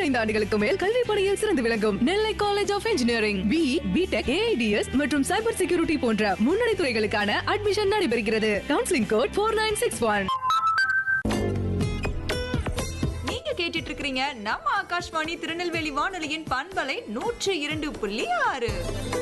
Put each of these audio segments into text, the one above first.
பதினைந்து ஆண்டுகளுக்கு மேல் கல்வி பணியில் சிறந்து விளங்கும் Nellai college of engineering B BTech AIDS மற்றும் சைபர் செக்யூரிட்டி போன்ற முன்னணி துறைகளுக்கான அட்மிஷன் நடைபெறுகிறது counselling code four nine six one நீங்க கேட்டுட்டு இருக்கிறீங்க நம்ம ஆகாஷ்வாணி திருநெல்வேலி வானொலியின் பண்பலை நூற்றி இரண்டு புள்ளி ஆறு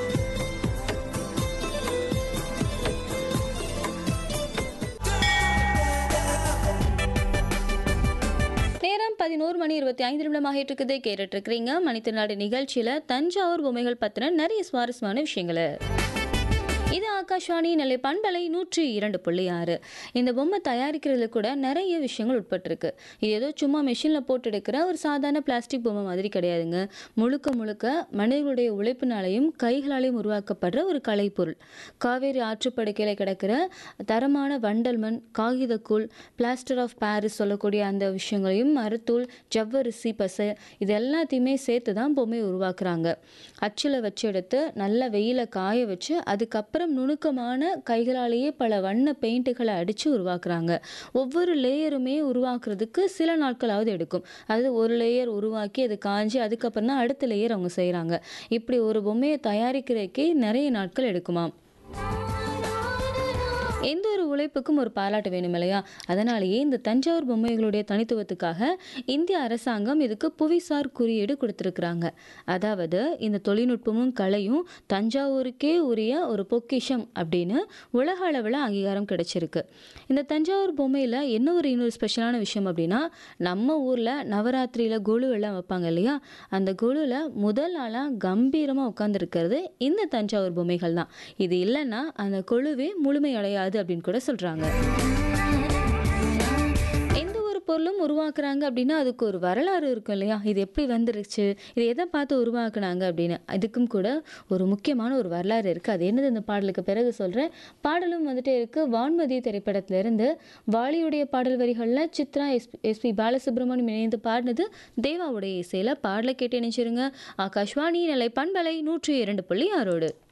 நேரம் பதினோரு மணி இருபத்தி ஐந்து நிமிடமாக இருக்குது கேட்டுட்டு இருக்கிறீங்க மணித்திருநாடு நிகழ்ச்சியில தஞ்சாவூர் பொம்மைகள் பத்தின நிறைய சுவாரஸ்யமான விஷயங்களை இது ஆகாஷ்வாணி நிலை பண்பலை நூற்றி இரண்டு புள்ளி ஆறு இந்த பொம்மை தயாரிக்கிறதுல கூட நிறைய விஷயங்கள் உட்பட்டிருக்கு இது ஏதோ சும்மா மிஷினில் போட்டு எடுக்கிற ஒரு சாதாரண பிளாஸ்டிக் பொம்மை மாதிரி கிடையாதுங்க முழுக்க முழுக்க மனிதர்களுடைய உழைப்பினாலையும் கைகளாலையும் உருவாக்கப்படுற ஒரு கலைப்பொருள் காவேரி ஆற்றுப்படுக்கையில் கிடக்கிற தரமான வண்டல் மண் காகிதக்கூழ் பிளாஸ்டர் ஆஃப் பாரிஸ் சொல்லக்கூடிய அந்த விஷயங்களையும் மரத்தூள் ஜவ்வரிசி பசை இது எல்லாத்தையுமே சேர்த்து தான் பொம்மையை உருவாக்குறாங்க அச்சில் வச்சு எடுத்து நல்ல வெயில காய வச்சு அதுக்கப்புறம் நுணுக்கமான கைகளாலேயே பல வண்ண பெயிண்ட்டுகளை அடித்து உருவாக்குறாங்க ஒவ்வொரு லேயருமே உருவாக்குறதுக்கு சில நாட்களாவது எடுக்கும் அதாவது ஒரு லேயர் உருவாக்கி அது காஞ்சி அதுக்கப்புறம் தான் அடுத்த லேயர் அவங்க செய்கிறாங்க இப்படி ஒரு பொம்மையை தயாரிக்கிறதுக்கே நிறைய நாட்கள் எடுக்குமாம் எந்த ஒரு உழைப்புக்கும் ஒரு பாராட்டு வேணும் இல்லையா அதனாலேயே இந்த தஞ்சாவூர் பொம்மைகளுடைய தனித்துவத்துக்காக இந்திய அரசாங்கம் இதுக்கு புவிசார் குறியீடு கொடுத்துருக்குறாங்க அதாவது இந்த தொழில்நுட்பமும் கலையும் தஞ்சாவூருக்கே உரிய ஒரு பொக்கிஷம் அப்படின்னு உலக அளவில் அங்கீகாரம் கிடைச்சிருக்கு இந்த தஞ்சாவூர் பொம்மையில் என்ன ஒரு இன்னொரு ஸ்பெஷலான விஷயம் அப்படின்னா நம்ம ஊரில் நவராத்திரியில் கொலு எல்லாம் வைப்பாங்க இல்லையா அந்த கொலுவில் முதல் ஆளாக கம்பீரமாக உட்காந்துருக்கிறது இந்த தஞ்சாவூர் பொம்மைகள் தான் இது இல்லைன்னா அந்த கொழுவே முழுமையடையாது அப்படின்னு கூட சொல்கிறாங்க எந்த ஒரு பொருளும் உருவாக்குறாங்க அப்படின்னா அதுக்கு ஒரு வரலாறு இருக்கும் இல்லையா இது எப்படி வந்துருச்சு இது எதை பார்த்து உருவாக்குனாங்க அப்படின்னு அதுக்கும் கூட ஒரு முக்கியமான ஒரு வரலாறு இருக்குது அது என்னது இந்த பாடலுக்கு பிறகு சொல்கிறேன் பாடலும் வந்துட்டே இருக்குது வான்மதி திரைப்படத்திலிருந்து வாலியுடைய பாடல் வரிகளில் சித்ரா எஸ் எஸ்பி பாலசுப்ரமணியம் இணைந்து பாடினது தேவாவுடைய இசையில் பாடலை கேட்டு இணைச்சிருங்க ஆகாஷ்வாணி நிலை பண்பலை நூற்றி இரண்டு புள்ளி ஆறோடு